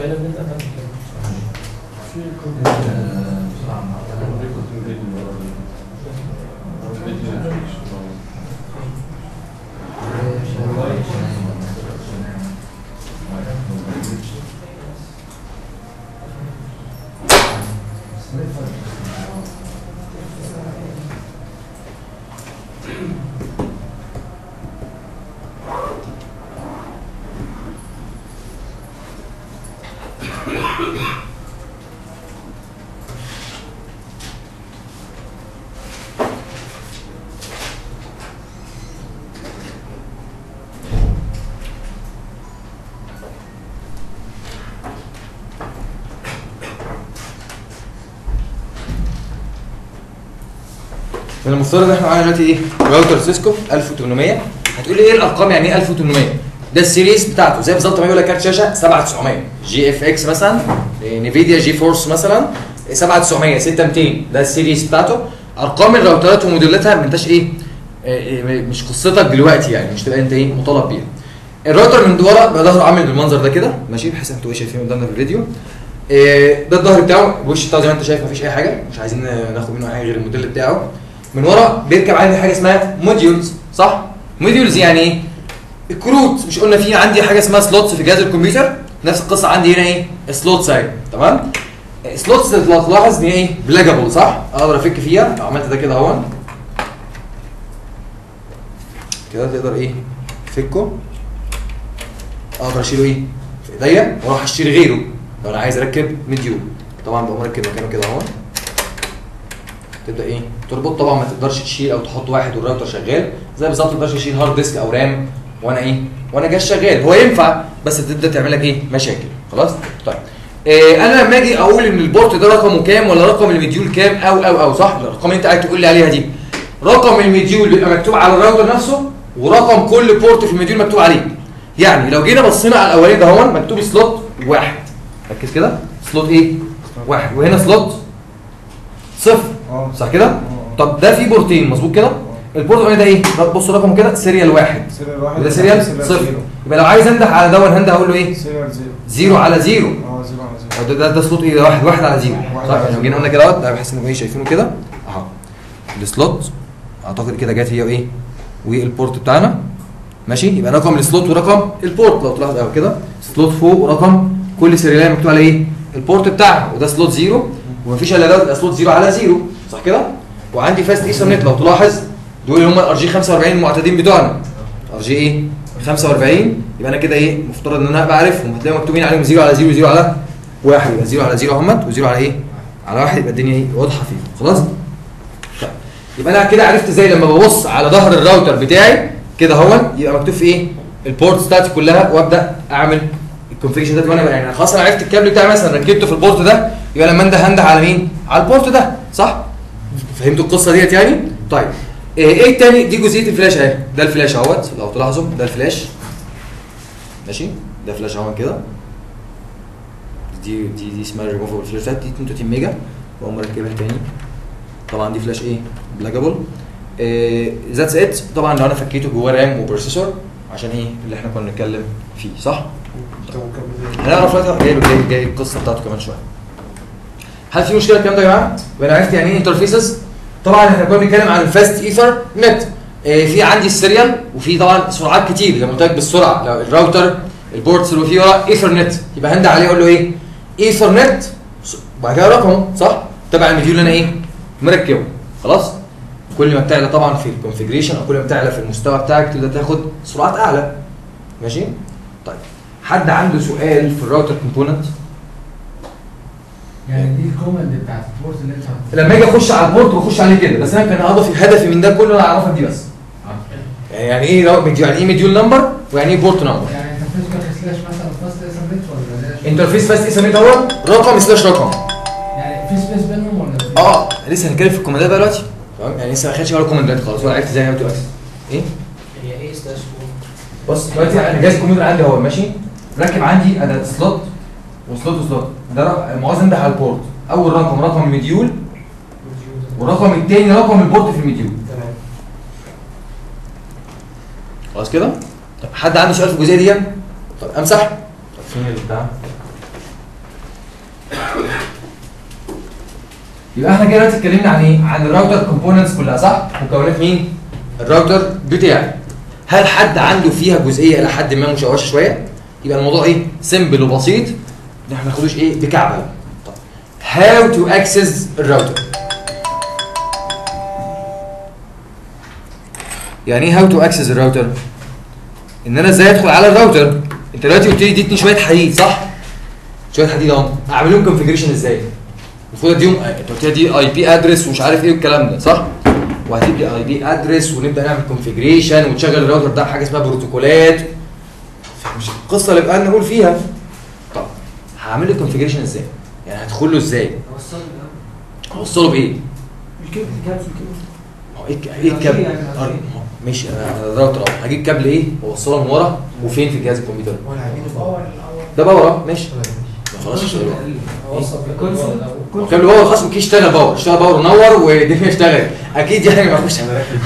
من المفترض احنا معانا دلوقتي ايه؟ راوتر سيسكو 1800 هتقول لي ايه الارقام يعني ايه 1800 ده السيريز بتاعته زي بالظبط ما يقول لك كارت شاشه 7900 جي اف اكس مثلا نيفيديا جي فورس مثلا 7900 6200 ده السيريز بتاعته ارقام الراوترات وموديلاتها ما انتش ايه آه، آه، مش قصتك دلوقتي يعني مش تبقى انت ايه مطالب بيها الراوتر من ورا بقى ظهره عامل بالمنظر ده كده ماشي بحيث انتوا ايه شايفين قدامنا في الفيديو آه، ده الظهر بتاعه الوش بتاعه زي ما انت شايف مفيش اي حاجه مش عايزين ناخد منه اي حاجه غير الموديل بتاعه من ورا بيركب عندي حاجه اسمها موديولز صح موديولز يعني ايه الكروت مش قلنا في عندي حاجه اسمها سلوتس في جهاز الكمبيوتر نفس القصه عندي هنا ايه سلوتس اهي تمام سلوتس لو تلاحظ ان هي ايه بلاجابل صح اقدر افك فيها لو عملت ده كده اهو كده تقدر ايه تفكه اقدر اشيله ايه في ايديا واروح اشتري غيره لو انا عايز اركب مديول طبعا بقوم مركب مكانه كده اهو تبدا ايه تربط طبعا ما تقدرش تشيل او تحط واحد والراوتر شغال زي بالظبط ما تقدرش تشيل هارد ديسك او رام وانا ايه وانا جاي شغال هو ينفع بس تبدا تعمل لك ايه مشاكل خلاص طيب إيه انا لما اجي اقول ان البورت ده رقمه كام ولا رقم المديول كام او او او صح الارقام اللي انت قاعد تقول لي عليها دي رقم المديول بيبقى مكتوب على الراوتر نفسه ورقم كل بورت في المديول مكتوب عليه يعني لو جينا بصينا على الاولاني ده هون مكتوب سلوت واحد ركز كده سلوت ايه واحد وهنا سلوت صفر اه صح كده اه. طب ده فيه بورتين مظبوط كده البورت الاولاني ده ايه بص رقمه كده سيريال واحد سيريال واحد وده سيريال سيريال صفر زيرو. يبقى لو عايز انده على دون هنده هقول له ايه سيريال زيرو زيرو على زيرو اه زيرو على زيرو أو ده ده, ده سلوت ايه ده واحد واحد على زيرو واحد صح على يعني لو زيرو. جينا قلنا كده اهوت ده بحس انه ايه شايفينه كده اهو السلوت اعتقد كده جت هي وايه والبورت بتاعنا ماشي يبقى رقم السلوت ورقم البورت لو تلاحظ اهو كده سلوت فوق ورقم كل سيريال مكتوب على ايه البورت بتاعها وده سلوت زيرو ومفيش الا ده يبقى سلوت زيرو على زيرو صح كده وعندي فاست ايثرنت لو تلاحظ دول اللي هم الار جي 45 المعتادين بتوعنا ار جي ايه 45 يبقى انا كده ايه مفترض ان انا ابقى عارفهم هتلاقي مكتوبين عليهم زيرو على زيرو زيرو على واحد يبقى زيرو على زيرو اهمت وزيرو على ايه على واحد يبقى الدنيا ايه واضحه فيه خلاص طيب يبقى انا كده عرفت ازاي لما ببص على ظهر الراوتر بتاعي كده اهو يبقى مكتوب في ايه البورتس بتاعتي كلها وابدا اعمل الكونفيجريشن ده وانا يعني خلاص انا عرفت الكابل بتاعي مثلا ركبته في البورت ده يبقى لما انده هنده على مين على البورت ده صح فهمتوا القصه ديت يعني طيب ايه إيه التاني دي جزئيه الفلاش اهي ده الفلاش اهوت لو تلاحظوا ده الفلاش ماشي ده فلاش اهو كده دي دي دي اسمها ريموفبل فلاش دي 32 ميجا واقوم مركبها تاني طبعا دي فلاش ايه بلاجابل ذاتس ات طبعا لو انا فكيته جواه رام وبروسيسور عشان ايه اللي احنا كنا بنتكلم فيه صح هنعرف دلوقتي جاي جاي جاي القصه بتاعته كمان شويه هل في مشكله الكلام ده يا جماعه؟ يبقى انا عرفت يعني ايه انترفيسز طبعا احنا كنا بنتكلم عن الفاست ايثر نت آه، في عندي السيريال وفي طبعا سرعات كتير زي ما قلت لك بالسرعه لو الراوتر البورتس اللي فيه ورا ايثر نت يبقى هند عليه اقول له ايه؟ ايثر نت وبعد كده رقمه صح؟ تبع المديول اللي انا ايه؟ مركبه خلاص؟ كل ما بتعلى طبعا في الكونفجريشن او كل ما بتعلى في المستوى بتاعك تبدا تاخد سرعات اعلى ماشي؟ طيب حد عنده سؤال في الراوتر كومبوننت؟ يعني دي الكوماند بتاعت البورت اللي انت هت- لما اجي اخش على البورت بخش عليه كده بس انا كان هدفي هدفي من ده كله انا اعرفك دي بس يعني ايه رو- يعني ايه مديول نمبر ويعني ايه بورت نمبر يعني انت بتذكر سلاش مثلا فاست اس ام بت ولا ده انترفيس فاست اسمه ايه دوت رقم سلاش رقم يعني في سبيس بينهم ولا اه لسه هنتكلم في الكوماندات بقى دلوقتي تمام يعني لسه ما خدتش ولا كوماندات خالص ولا عرفت ازاي نعمل دلوقتي ايه هي ايه سلاش بص دلوقتي انا جهاز الكمبيوتر عندي اهو ماشي راكب عندي انا سلوت وسلوت وسلوت ده رق- الموازن ده على البورت اول رقم رقم المديول والرقم الثاني رقم البورت في المديول تمام خلاص كده طب حد عنده سؤال في الجزئيه دي طب امسح طب فين البتاع يبقى احنا كده دلوقتي اتكلمنا عن ايه؟ عن الراوتر كومبوننتس كلها صح؟ مكونات مين؟ الراوتر بتاعي. هل حد عنده فيها جزئيه الى حد ما مشوشه شويه؟ يبقى الموضوع ايه؟ سيمبل وبسيط ان احنا ما ناخدوش ايه؟ بكعبه. طب هاو تو اكسس الراوتر. يعني ايه هاو تو اكسس الراوتر؟ ان انا ازاي ادخل على الراوتر؟ انت دلوقتي قلت لي اديتني شويه حديد صح؟ شويه حديد اهو اعمل لهم كونفجريشن ازاي؟ المفروض اديهم انت قلت لي دي اي بي ادرس ومش عارف ايه والكلام ده صح؟ وهتدي اي بي ادرس ونبدا نعمل كونفجريشن وتشغل الراوتر ده حاجه اسمها بروتوكولات مش القصه اللي بقى نقول فيها طب هعمل له كونفجريشن ازاي؟ يعني هدخل له ازاي؟ اوصله بايه؟ الكيبل الكابل الكيبل هو ايه الك- ايه الكابل؟ يعني آه، ماشي انا الراوتر اهو هجيب كابل ايه؟ واوصله من ورا وفين في جهاز الكمبيوتر؟ ولا عاملين باور الاول ده باور اه ماشي خلاص اشتغل اوصل الكونسول هو كابل باور خلاص ممكن يشتغل باور اشتغل باور ونور والدنيا اشتغلت اكيد يعني ما فيش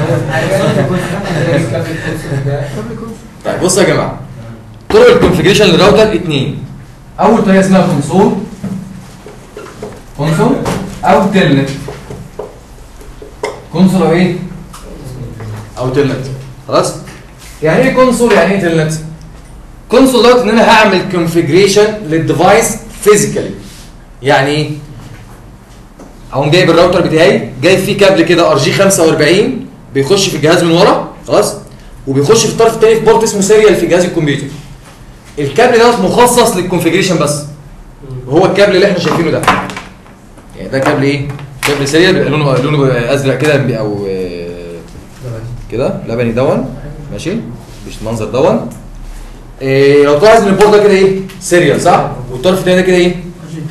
كابل كونسول طيب بصوا يا جماعه طرق الكونفجريشن للراوتر اثنين اول طريقه اسمها كونسول كونسول او تيرنت كونسول او ايه او تيرنت خلاص يعني ايه كونسول يعني ايه تيرنت كونسول دوت ان انا هعمل كونفجريشن للديفايس فيزيكالي يعني ايه اقوم جايب الراوتر بتاعي جايب فيه كابل كده ار جي 45 بيخش في الجهاز من ورا خلاص وبيخش في الطرف الثاني في بورت اسمه سيريال في جهاز الكمبيوتر الكابل دوت مخصص للكونفجريشن بس وهو الكابل اللي احنا شايفينه ده يعني ده كابل ايه كابل سيريال بيبقى لونه لونه ازرق كده او آه، كده لبني دون ماشي مش المنظر دون إيه لو تلاحظ ان البورت ده كده ايه سيريال صح والطرف الثاني ده كده ايه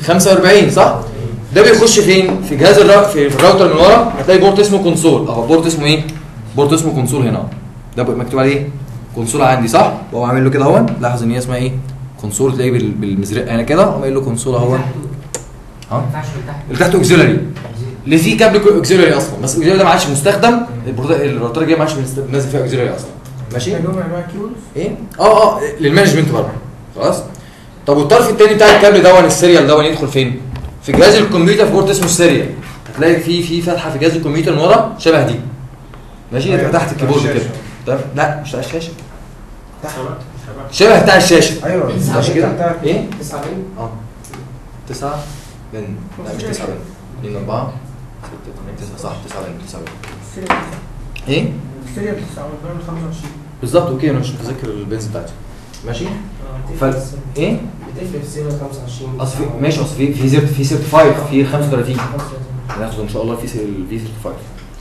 45 صح ده بيخش فين في جهاز الرا... في, في الراوتر من ورا هتلاقي بورت اسمه كونسول اهو بورت اسمه ايه بورت اسمه كونسول هنا ده بقى مكتوب عليه ايه كونسول عندي صح واقوم عامل له كده اهو لاحظ ان هي اسمها ايه كونسول تلاقيه بال... بالمزرق هنا كده اقوم قايل له كونسول اهو ها ما ينفعش من تحت اللي تحته اوكسيلري اللي فيه كابل اوكسيلري اصلا بس الاوكسيلري ده ما عادش مستخدم البورت- الراوتر الجاي ما عادش بنست- نازل فيها اوكسيلري اصلا ماشي اللي هم انواع كيبلز ايه اه اه للمانجمنت برضه خلاص طب والطرف الثاني بتاع الكابل دون السيريال دون يدخل فين في جهاز الكمبيوتر في بورت اسمه السيريال هتلاقي في في فتحه في جهاز الكمبيوتر من ورا شبه دي ماشي أيوة، تبقى تحت الكيبورد الشاشة. كده تمام لا مش على الشاشه تحت شبه بتاع الشاشه ايوه ماشي كده بتاعت- ايه تسعة بين اه تسعة بن لا مش تسعة بن اثنين أربعة ستة ثمانية تسعة صح تسعة بن تسعة بن السيريال ايه السيريال 9 والبيرن 25 بالظبط اوكي انا مش متذكر البنز بتاعتي ماشي ف... ايه بتفرق في السيريال 25 اصل في ماشي اصل في في زيرت في سيرت 5 في 35 هناخد ان شاء الله في سي- الفي 35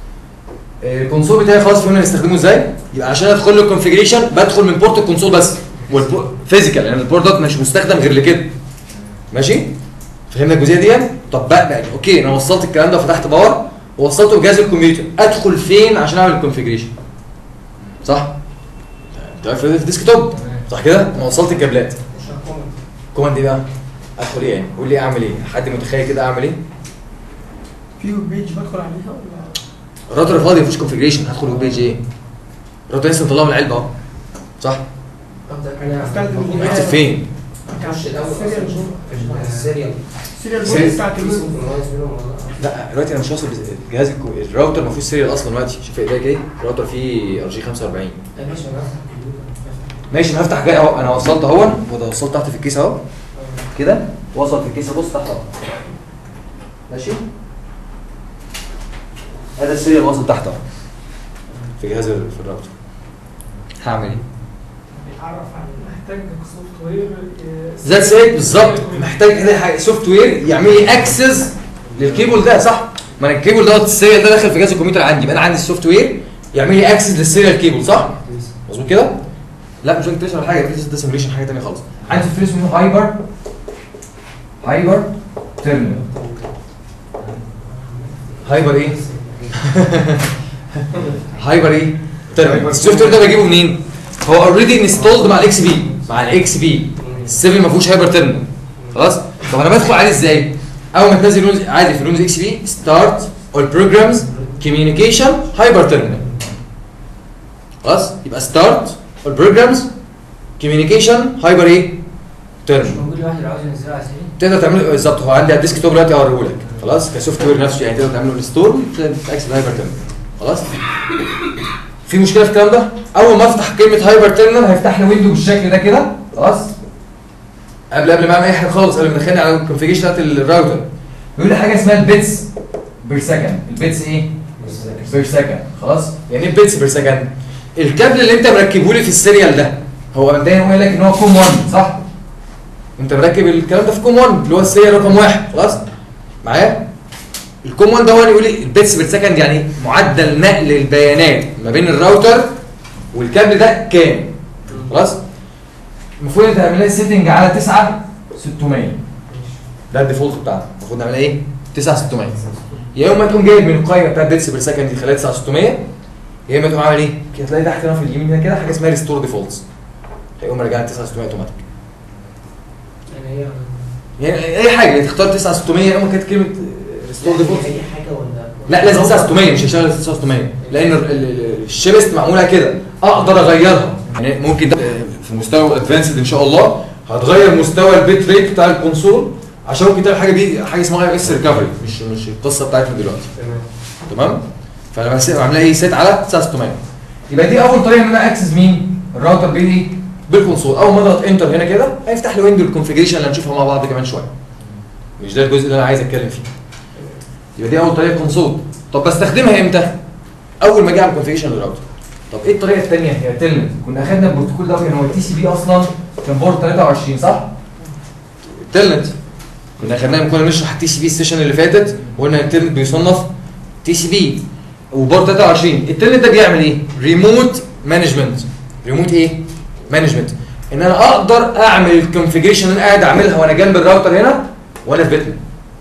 الكونسول بتاعي خلاص فهمنا نستخدمه ازاي يبقى عشان ادخل له الكونفجريشن بدخل من بورت الكونسول بس فيزيكال يعني البورت دوت مش مستخدم غير لكده ماشي فهمنا الجزئيه دي طب بقى يعني اوكي انا وصلت الكلام ده وفتحت باور ووصلته بجهاز الكمبيوتر ادخل فين عشان اعمل الكونفجريشن صح انت عارف في ديسك توب صح كده انا وصلت الكابلات مش هكون كوماند ايه بقى ادخل ايه يعني قول لي اعمل ايه حد متخيل كده اعمل ايه في بيج بدخل عليها ولا الراوتر فاضي مفيش كونفجريشن هدخل ويب بيج ايه الراوتر لسه مطلعه من العلبه اهو صح انا استخدم اكتب فين خش الاول السيريال سيريال. السيريال بورد بتاعت الويب لا دلوقتي انا مش واصل بس- جهاز الكو- الراوتر ما فيهوش سيريال اصلا دلوقتي شوف ايديك ايه الراوتر فيه ار جي 45 ماشي انا هفتح الكمبيوتر ماشي انا هفتح جاي اهو انا وصلت اهو وده وصلت تحت في الكيس اهو كده وصل في الكيس بص تحت اهو ماشي هذا السيريال واصل تحت اهو في جهاز ال- في الراوتر هعمل ايه بيتعرف عن محتاج سوفت وير ذات سيت بالظبط محتاج هنا سوفت وير يعمل لي اكسس للكيبل ده صح ما انا الكيبل دوت السيريال ده داخل في جهاز الكمبيوتر عندي يبقى انا عندي السوفت وير يعمل لي اكسس للسيريال كيبل صح مظبوط كده لا مش فاكر ولا حاجه ده سيميوليشن حاجه ثانيه خالص عندي في اسمه هايبر هايبر تيرمينال هايبر ايه هايبر ايه تيرمينال السوفت وير ده بجيبه منين هو اوريدي انستولد مع الاكس بي مع الاكس بي السيفن ما فيهوش هايبر تيرمينال خلاص طب انا بدخل عليه ازاي اول ما تنزل ويندوز عادي في ويندوز اكس بي ستارت اول بروجرامز كوميونيكيشن هايبر تيرمينال خلاص يبقى ستارت اول بروجرامز كوميونيكيشن هايبر ايه مش تيرمينال موجود لواحد اللي عاوز ينزله على السرير تقدر تعمله بالظبط هو عندي على الديسك توب دلوقتي اوريه لك خلاص كسوفت وير نفسه يعني تقدر تعمله انستول وتاكسس هايبر تيرمينال خلاص في مشكله في الكلام ده اول ما افتح كلمه هايبر تيرمينال هيفتح لي ويندو بالشكل ده كده خلاص قبل قبل ما اعمل اي حاجه خالص قبل ما ادخلني على الكونفيجريشن بتاعت الراوتر بيقول لي حاجه اسمها البيتس بير سكند البيتس ايه بير سكند خلاص يعني ايه بيتس بير سكند الكابل اللي انت مركبه لي في السيريال ده هو مبدئيا هو قال لك ان هو كوم 1 صح انت مركب الكلام ده في كوم 1 اللي هو السيريال رقم واحد خلاص معايا الكوم 1 ده هو اللي يقول لي البيتس بير سكند يعني معدل نقل البيانات ما بين الراوتر والكابل ده كام خلاص المفروض انت تعمل لها سيتنج على 9 600 ده الديفولت بتاعنا المفروض نعمل ايه 9 600 يا اما تقوم جايب من القائمه بتاعت بيتس بير سكند دي خليها 9 600 يا اما تقوم عامل ايه كده تلاقي تحت هنا في اليمين هنا كده حاجه اسمها ريستور ديفولتس هيقوم راجع 9 600 اوتوماتيك يعني هي يعني اي حاجه يعني تختار 9 600 يا اما كانت كلمه ريستور ديفولتس اي حاجه ولا لا لازم 9600 مش هيشتغل 9600 لان ال- ال- الشيبست معموله كده اقدر اغيرها يعني ممكن ده في مستوى ادفانسد ان شاء الله هتغير مستوى البيت ريت بتاع الكونسول عشان ممكن تعمل حاجه دي حاجه اسمها اس ريكفري مش مش القصه بتاعتنا دلوقتي تمام تمام فانا بس بعملها ايه سيت على 9600 يبقى دي اول طريقه ان انا اكسس مين الراوتر بايه بالكونسول اول ما اضغط انتر هنا كده هيفتح لي ويندو الكونفيجريشن اللي هنشوفها مع بعض كمان شويه مش ده الجزء اللي انا عايز اتكلم فيه يبقى دي اول طريقه كونسول طب بستخدمها امتى اول ما اجي اعمل كونفيجريشن للراوتر طب ايه الطريقه الثانيه هي تلنت كنا اخدنا البروتوكول ده كان هو التي سي بي اصلا كان بورت 23 صح تلنت كنا اخدناه لما كنا بنشرح التي سي بي السيشن اللي فاتت وقلنا التلنت بيصنف تي سي بي وبورت 23 التلنت ده بيعمل ايه ريموت مانجمنت ريموت ايه مانجمنت ان انا اقدر اعمل الكونفيجريشن اللي انا قاعد اعملها وانا جنب الراوتر هنا وانا في بيتنا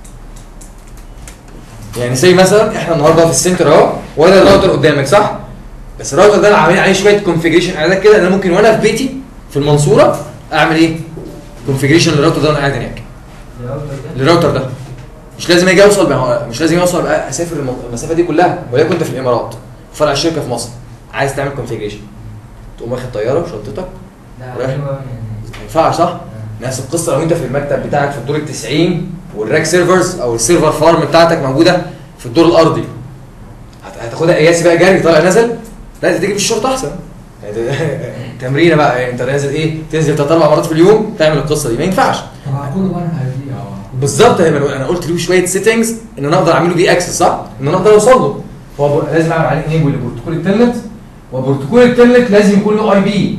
يعني زي مثلا احنا النهارده في السنتر اهو وانا الراوتر قدامك صح بس الراوتر ده انا عاملين عليه شويه كونفيجريشن اعداد كده انا ممكن وانا في بيتي في المنصوره اعمل ايه كونفيجريشن للراوتر ده وانا قاعد هناك للراوتر ده مش لازم اجي اوصل بقى مش لازم اوصل بقى اسافر الم- المسافه دي كلها وليكن انت في الامارات فرع الشركه في مصر عايز تعمل كونفيجريشن تقوم واخد طياره وشنطتك رايح. ما ينفعش صح؟ نفس القصه لو انت في المكتب بتاعك في الدور ال 90 والراك سيرفرز او السيرفر فارم بتاعتك موجوده في الدور الارضي هت- هتاخدها قياسي بقى جري طالع نازل لا تيجي بالشرطه احسن يعني تمرينه بقى يعني انت نازل ايه تنزل ثلاث اربع مرات في اليوم تعمل القصه دي ما ينفعش طب هكون وانا هدي اه بالظبط يا مان، انا قلت له شويه سيتنجز ان انا اقدر اعمله بيه اكسس صح؟ ان انا اقدر اوصل له هو ب- لازم اعمل عليه انيبل لبروتوكول التلنت وبروتوكول التلنت لازم يكون له اي بي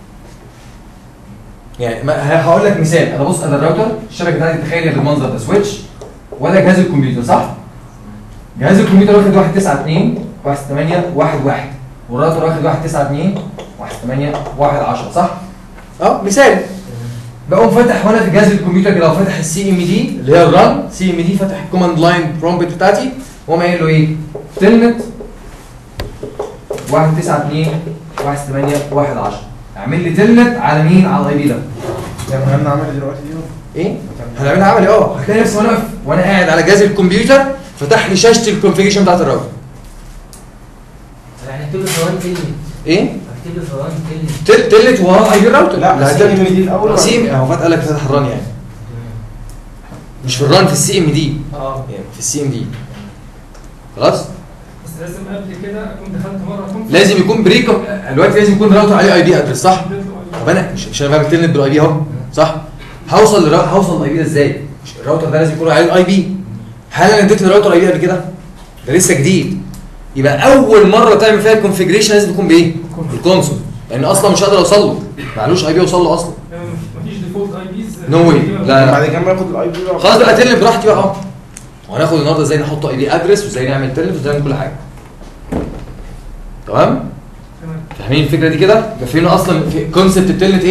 يعني ما- ه- هقول لك مثال انا بص انا الراوتر الشبكه بتاعتي تخيل بالمنظر ده سويتش وده جهاز الكمبيوتر صح؟ جهاز الكمبيوتر واخد 192 168 11 والراوتر واخد 192 168 110 صح؟ اه مثال بقوم فاتح وانا في جهاز الكمبيوتر كده وفاتح السي ام دي اللي هي الران سي ام دي فاتح الكوماند لاين برومبت بتاعتي واقوم قايل له ايه؟ تلنت 192 168 110 اعمل لي تلنت على مين؟ على الاي بي ده يعني احنا عمل دلوقتي دي ايه؟ هنعملها عملي اه هتلاقي نفسي وانا واقف وانا قاعد على جهاز الكمبيوتر فتح لي شاشه الكونفيجريشن بتاعت الراوتر يعني هكتب له ثواني كلمه ايه؟ هكتب له ثواني كلمه تل- تلت وراه اي بي الراوتر لا سي ام دي الاول ولا سي ام هو فات قال لك فتح الران يعني مش في الران في السي ام دي اه يعني في السي ام دي خلاص؟ بس لازم قبل كده اكون دخلت مره كنت لازم يكون بريكم دلوقتي لازم يكون الراوتر عليه اي بي ادرس صح؟ طب انا مش مش انا بعمل تلنت بالاي بي اهو صح؟ هوصل للرا... هوصل للاي بي ده ازاي؟ مش الراوتر ده لازم يكون عليه الاي بي هل انا اديت للراوتر اي بي قبل كده؟ ده لسه جديد يبقى اول مره تعمل فيها الكونفجريشن لازم يكون بايه؟ بالكونسول لان اصلا مش هقدر اوصل له معلوش اي بي اوصل له اصلا مفيش ديفولت اي بيز No way. لا، لا. بعد كده ما ياخد الاي بي خلاص بقى تلنت براحتي بقى اهو وهناخد النهارده ازاي نحط اي بي ادرس وازاي نعمل تلنت وازاي نعمل كل حاجه تمام؟ تمام فاهمين الفكره دي كده؟ يبقى فهمنا اصلا في كونسبت التلنت ايه؟